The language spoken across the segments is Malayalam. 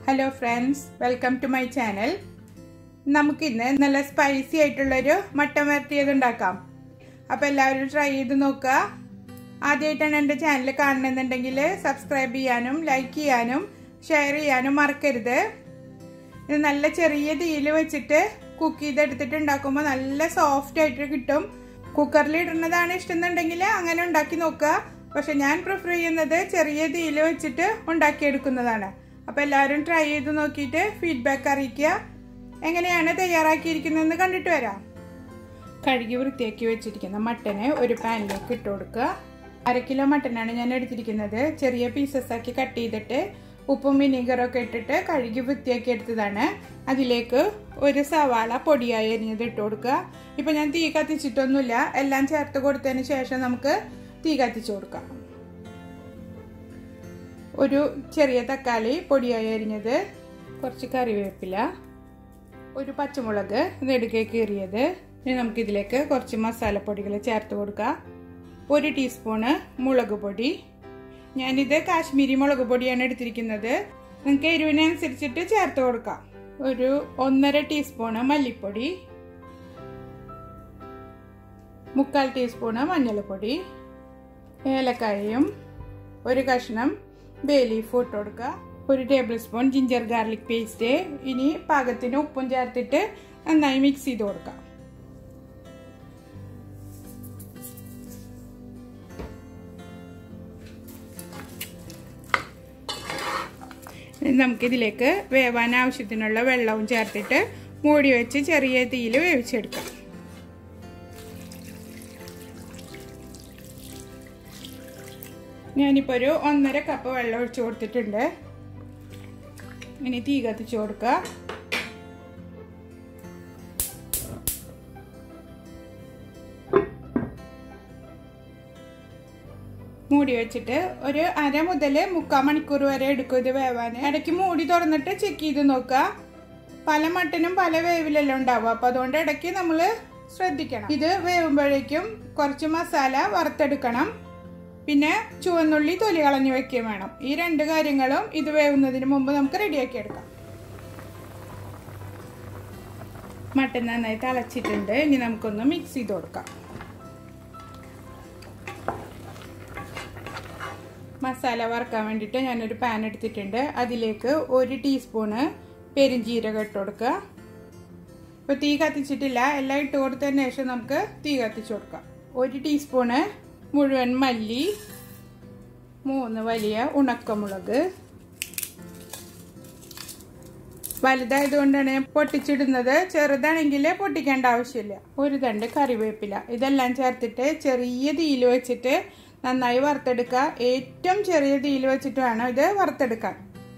hello friends welcome to my channel നമുക്കിന്ന് നല്ല സ്പൈസി ആയിട്ടുള്ളൊരു മട്ടൻ വരട്ടിയത് ഉണ്ടാക്കാം അപ്പോൾ എല്ലാവരും ട്രൈ ചെയ്ത് നോക്കുക ആദ്യമായിട്ടാണ് എൻ്റെ ചാനൽ കാണുന്നുണ്ടെങ്കിൽ സബ്സ്ക്രൈബ് ചെയ്യാനും ലൈക്ക് ചെയ്യാനും ഷെയർ ചെയ്യാനും മറക്കരുത് ഇത് നല്ല ചെറിയ തീയിൽ വെച്ചിട്ട് കുക്ക് ചെയ്തെടുത്തിട്ട് ഉണ്ടാക്കുമ്പോൾ നല്ല സോഫ്റ്റ് ആയിട്ട് കിട്ടും കുക്കറിൽ ഇടുന്നതാണ് ഇഷ്ടം എന്നുണ്ടെങ്കിൽ അങ്ങനെ ഉണ്ടാക്കി നോക്കുക പക്ഷെ ഞാൻ പ്രിഫർ ചെയ്യുന്നത് ചെറിയ തീയിൽ വെച്ചിട്ട് ഉണ്ടാക്കിയെടുക്കുന്നതാണ് അപ്പോൾ എല്ലാവരും ട്രൈ ചെയ്ത് നോക്കിയിട്ട് ഫീഡ്ബാക്ക് അറിയിക്കുക എങ്ങനെയാണ് തയ്യാറാക്കിയിരിക്കുന്നതെന്ന് കണ്ടിട്ട് വരാം കഴുകി വൃത്തിയാക്കി വെച്ചിരിക്കുന്ന മട്ടന് ഒരു പാനിലേക്ക് ഇട്ട് കൊടുക്കുക അര കിലോ മട്ടനാണ് ഞാൻ എടുത്തിരിക്കുന്നത് ചെറിയ പീസസ് ആക്കി കട്ട് ചെയ്തിട്ട് ഉപ്പും വിനീഗറൊക്കെ ഇട്ടിട്ട് കഴുകി വൃത്തിയാക്കി എടുത്തതാണ് അതിലേക്ക് ഒരു സവാള പൊടിയായി അരിഞ്ഞത് ഇട്ട് കൊടുക്കുക ഇപ്പം ഞാൻ തീ കത്തിച്ചിട്ടൊന്നുമില്ല എല്ലാം ചേർത്ത് കൊടുത്തതിന് ശേഷം നമുക്ക് തീ കത്തിച്ചു കൊടുക്കാം ഒരു ചെറിയ തക്കാളി പൊടിയായി അരിഞ്ഞത് കുറച്ച് കറിവേപ്പില ഒരു പച്ചമുളക് നെടുകെ കീറിയത് ഇനി നമുക്കിതിലേക്ക് കുറച്ച് മസാലപ്പൊടികൾ ചേർത്ത് കൊടുക്കാം ഒരു ടീസ്പൂണ് മുളക് പൊടി ഞാനിത് കാശ്മീരി മുളക് പൊടിയാണ് എടുത്തിരിക്കുന്നത് നിങ്ങൾക്ക് എരിവിനനുസരിച്ചിട്ട് ചേർത്ത് കൊടുക്കാം ഒരു ഒന്നര ടീസ്പൂണ് മല്ലിപ്പൊടി മുക്കാൽ ടീസ്പൂണ് മഞ്ഞൾപ്പൊടി ഏലക്കായയും ഒരു കഷ്ണം ബേ ലീഫ് ഇട്ട് കൊടുക്കുക ഒരു tablespoon ginger garlic paste ഇനി പാകത്തിന് ഉപ്പും ചേർത്തിട്ട് നന്നായി മിക്സ് ചെയ്ത് കൊടുക്കാം നമുക്കിതിലേക്ക് വേവാൻ ആവശ്യത്തിനുള്ള വെള്ളവും ചേർത്തിട്ട് മൂടി വെച്ച് ചെറിയ തീയിൽ വേവിച്ചെടുക്കാം ഞാനിപ്പോൾ ഒരു ഒന്നര കപ്പ് വെള്ളം ഒഴിച്ച് കൊടുത്തിട്ടുണ്ട് ഇനി തീ കത്തിച്ച് കൊടുക്കുക മൂടി വെച്ചിട്ട് ഒരു അര മുതൽ മുക്കാൽ മണിക്കൂർ വരെ എടുക്കും ഇത് വേവാൻ ഇടയ്ക്ക് മൂടി തുറന്നിട്ട് ചെക്ക് ചെയ്ത് നോക്കുക പല മട്ടനും പല വേവിലെല്ലാം ഉണ്ടാവും അപ്പോൾ അതുകൊണ്ട് ഇടയ്ക്ക് നമ്മൾ ശ്രദ്ധിക്കണം ഇത് വേവുമ്പോഴേക്കും കുറച്ച് മസാല വറുത്തെടുക്കണം പിന്നെ ചുവന്നുള്ളി തൊലി കളഞ്ഞു വെക്കുകയും വേണം ഈ രണ്ട് കാര്യങ്ങളും ഇത് വേവുന്നതിന് മുമ്പ് നമുക്ക് റെഡിയാക്കി എടുക്കാം മട്ടൻ നന്നായി തിളച്ചിട്ടുണ്ട് ഇനി നമുക്കൊന്ന് മിക്സ് ചെയ്ത് കൊടുക്കാം മസാല വറുക്കാൻ വേണ്ടിയിട്ട് ഞാനൊരു പാൻ എടുത്തിട്ടുണ്ട് അതിലേക്ക് ഒരു ടീസ്പൂണ് പെരിഞ്ജീരകം ഇട്ട് കൊടുക്കുക ഇപ്പോൾ തീ കത്തിച്ചിട്ടില്ല എല്ലാം ഇട്ട് കൊടുത്തതിന് ശേഷം നമുക്ക് തീ കത്തിച്ചു കൊടുക്കാം ഒരു ടീസ്പൂണ് മുഴുവൻ മല്ലി മൂന്ന് വലിയ ഉണക്കമുളക് വലുതായതുകൊണ്ടാണ് ഞാൻ പൊട്ടിച്ചിടുന്നത് ചെറുതാണെങ്കിൽ പൊട്ടിക്കേണ്ട ആവശ്യമില്ല ഒരു തണ്ട് കറിവേപ്പില ഇതെല്ലാം ചേർത്തിട്ട് ചെറിയ തീയിൽ വെച്ചിട്ട് നന്നായി വറുത്തെടുക്കുക ഏറ്റവും ചെറിയ തീയിൽ വെച്ചിട്ട് വേണം ഇത് വറുത്തെടുക്കാൻ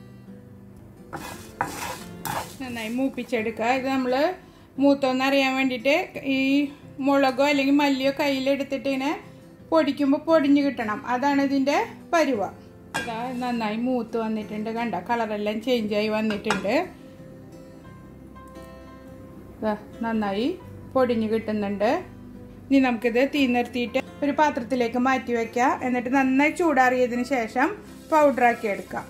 നന്നായി മൂപ്പിച്ചെടുക്കുക ഇത് നമ്മൾ മൂത്തോന്ന് അറിയാൻ വേണ്ടിയിട്ട് ഈ മുളകോ അല്ലെങ്കിൽ മല്ലിയോ കയ്യിലെടുത്തിട്ട് ഇങ്ങനെ പൊടിക്കുമ്പോൾ പൊടിഞ്ഞു കിട്ടണം അതാണ് ഇതിൻ്റെ പരുവ ഇതാ നന്നായി മൂത്ത് വന്നിട്ടുണ്ട് കണ്ട കളറെല്ലാം ചേഞ്ചായി വന്നിട്ടുണ്ട് നന്നായി പൊടിഞ്ഞു കിട്ടുന്നുണ്ട് ഇനി നമുക്കിത് തീ നിർത്തിയിട്ട് ഒരു പാത്രത്തിലേക്ക് മാറ്റി വെക്കാം എന്നിട്ട് നന്നായി ചൂടാറിയതിന് ശേഷം പൗഡറാക്കി എടുക്കാം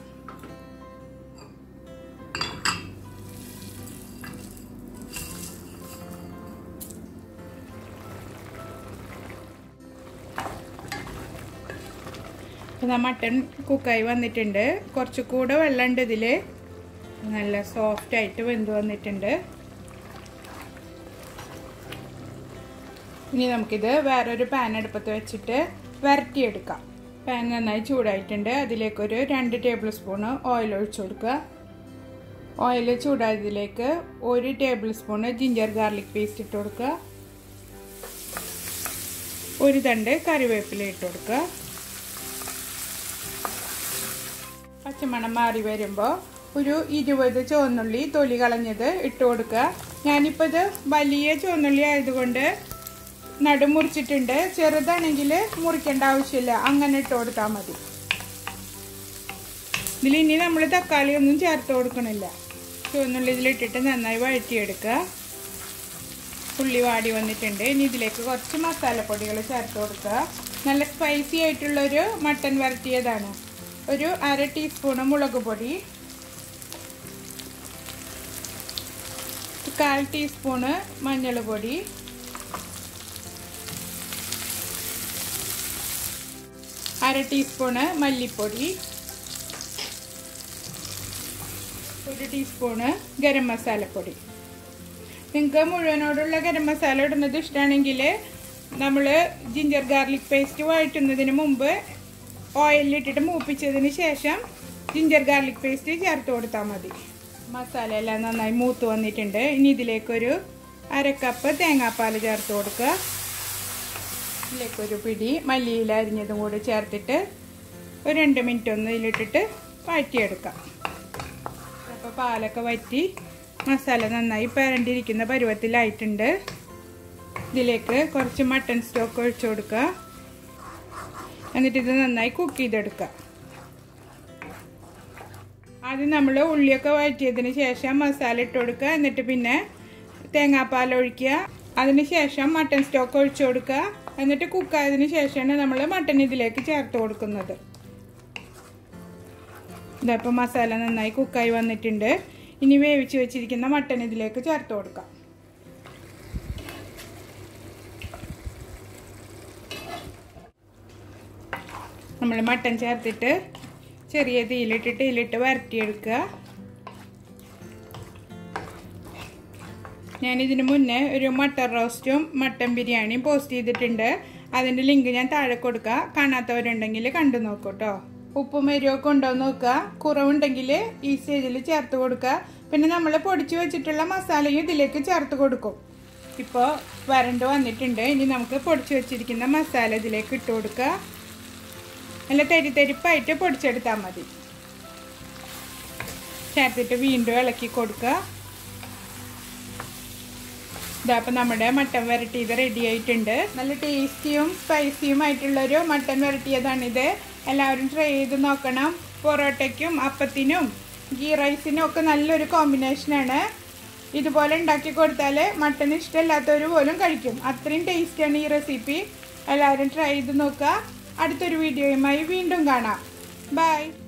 ഇതാ മട്ടൺ കുക്കായി വന്നിട്ടുണ്ട് കുറച്ചുകൂടെ വെള്ളമുണ്ട് ഇതിൽ നല്ല സോഫ്റ്റ് ആയിട്ട് വെന്ത് വന്നിട്ടുണ്ട് ഇനി നമുക്കിത് വേറൊരു പാൻ അടുപ്പത്ത് വെച്ചിട്ട് വരട്ടിയെടുക്കാം പാൻ നന്നായി ചൂടായിട്ടുണ്ട് അതിലേക്കൊരു രണ്ട് ടേബിൾ സ്പൂണ് ഓയിൽ ഒഴിച്ചു കൊടുക്കുക ഓയിൽ ചൂടായതിലേക്ക് ഒരു tablespoon ginger garlic paste ഇട്ട് കൊടുക്കുക ഒരു തണ്ട് കറിവേപ്പില ഇട്ട് കൊടുക്കുക പച്ചമണം മാറി വരുമ്പോൾ ഒരു ഇരുപത് ചുവന്നുള്ളി തൊലി കളഞ്ഞത് ഇട്ട് കൊടുക്കുക ഞാനിപ്പോൾ ഇത് വലിയ ചുവന്നുള്ളി ആയതുകൊണ്ട് നടു മുറിച്ചിട്ടുണ്ട് ചെറുതാണെങ്കിൽ മുറിക്കേണ്ട ആവശ്യമില്ല അങ്ങനെ ഇട്ട് കൊടുത്താൽ മതി ഇതിൽ ഇനി നമ്മൾ തക്കാളി ഒന്നും ചേർത്ത് കൊടുക്കണില്ല ചുവന്നുള്ളി ഇതിലിട്ടിട്ട് നന്നായി വഴറ്റിയെടുക്കുക ഉള്ളി വാടി വന്നിട്ടുണ്ട് ഇനി ഇതിലേക്ക് കുറച്ച് മസാലപ്പൊടികൾ ചേർത്ത് കൊടുക്കുക നല്ല സ്പൈസി ആയിട്ടുള്ളൊരു മട്ടൻ വരട്ടിയതാണ് ഒരു അര ടീസ്പൂണ് മുളക് പൊടി കാൽ ടീസ്പൂണ് മഞ്ഞൾ പൊടി അര ടീസ്പൂണ് മല്ലിപ്പൊടി ഒരു ടീസ്പൂണ് ഗരം മസാലപ്പൊടി നിങ്ങൾക്ക് മുഴുവനോടുള്ള ഗരം മസാല ഇടുന്നത് ഇഷ്ടമാണെങ്കിൽ നമ്മൾ ജിഞ്ചർ ഗാർലിക് പേസ്റ്റ് വഴറ്റുന്നതിന് മുമ്പ് ഓയിലിട്ടിട്ട് മൂപ്പിച്ചതിന് ശേഷം ജിഞ്ചർ ഗാർലിക് പേസ്റ്റ് ചേർത്ത് കൊടുത്താൽ മതി മസാല എല്ലാം നന്നായി മൂത്ത് വന്നിട്ടുണ്ട് ഇനി ഇതിലേക്കൊരു അര കപ്പ് തേങ്ങാപ്പാൽ ചേർത്ത് കൊടുക്കുക ഇതിലേക്കൊരു പിടി മല്ലിയില അരിഞ്ഞതും കൂടി ചേർത്തിട്ട് ഒരു രണ്ട് മിനിറ്റ് ഒന്ന് ഇതിലിട്ടിട്ട് വഴറ്റിയെടുക്കാം അപ്പോൾ പാലൊക്കെ വറ്റി മസാല നന്നായി പരണ്ടിരിക്കുന്ന പരുവത്തിലായിട്ടുണ്ട് ഇതിലേക്ക് കുറച്ച് മട്ടൺ സ്റ്റോക്ക് ഒഴിച്ചു കൊടുക്കുക എന്നിട്ട് ഇത് നന്നായി കുക്ക് ചെയ്തെടുക്കുക ആദ്യം നമ്മൾ ഉള്ളിയൊക്കെ വഴറ്റിയതിന് ശേഷം മസാല ഇട്ട് കൊടുക്കുക എന്നിട്ട് പിന്നെ തേങ്ങാപ്പാൽ ഒഴിക്കുക അതിന് ശേഷം മട്ടൺ സ്റ്റോക്ക് ഒഴിച്ചു കൊടുക്കുക എന്നിട്ട് കുക്കായതിന് ശേഷമാണ് നമ്മൾ മട്ടൺ ഇതിലേക്ക് ചേർത്ത് കൊടുക്കുന്നത് ഇതപ്പോൾ മസാല നന്നായി കുക്കായി വന്നിട്ടുണ്ട് ഇനി വേവിച്ച് വെച്ചിരിക്കുന്ന മട്ടൺ ഇതിലേക്ക് ചേർത്ത് കൊടുക്കാം നമ്മൾ മട്ടൺ ചേർത്തിട്ട് ചെറിയ തീയിലിട്ടിട്ട് ഇതിലിട്ട് വരട്ടിയെടുക്കുക ഞാനിതിന് മുന്നേ ഒരു മട്ടൺ റോസ്റ്റും മട്ടൺ ബിരിയാണിയും പോസ്റ്റ് ചെയ്തിട്ടുണ്ട് അതിൻ്റെ ലിങ്ക് ഞാൻ താഴെ കൊടുക്കുക കാണാത്തവരുണ്ടെങ്കിൽ കണ്ടു നോക്കൂ കേട്ടോ ഉപ്പും എരിവൊക്കെ ഉണ്ടോ നോക്കുക കുറവുണ്ടെങ്കിൽ ഈ സ്റ്റേജിൽ ചേർത്ത് കൊടുക്കുക പിന്നെ നമ്മൾ പൊടിച്ചു വെച്ചിട്ടുള്ള മസാലയും ഇതിലേക്ക് ചേർത്ത് കൊടുക്കും ഇപ്പോൾ വരണ്ട് വന്നിട്ടുണ്ട് ഇനി നമുക്ക് പൊടിച്ചു വെച്ചിരിക്കുന്ന മസാല ഇതിലേക്ക് ഇട്ട് കൊടുക്കുക നല്ല തരി തരിപ്പായിട്ട് പൊടിച്ചെടുത്താൽ മതി ചേർത്തിട്ട് വീണ്ടും ഇളക്കി കൊടുക്കുക ഇതാ അപ്പം നമ്മുടെ മട്ടൻ വരട്ടിയത് റെഡി ആയിട്ടുണ്ട് നല്ല ടേസ്റ്റിയും സ്പൈസിയും ആയിട്ടുള്ളൊരു മട്ടൻ വരട്ടിയതാണിത് എല്ലാവരും ട്രൈ ചെയ്ത് നോക്കണം പൊറോട്ടയ്ക്കും അപ്പത്തിനും ഗീ റൈസിനും ഒക്കെ നല്ലൊരു കോമ്പിനേഷനാണ് ഇതുപോലെ ഉണ്ടാക്കി കൊടുത്താൽ മട്ടൻ ഇഷ്ടമില്ലാത്തവർ പോലും കഴിക്കും അത്രയും ടേസ്റ്റിയാണ് ഈ റെസിപ്പി എല്ലാവരും ട്രൈ ചെയ്ത് നോക്കുക അടുത്തൊരു വീഡിയോയുമായി വീണ്ടും കാണാം ബൈ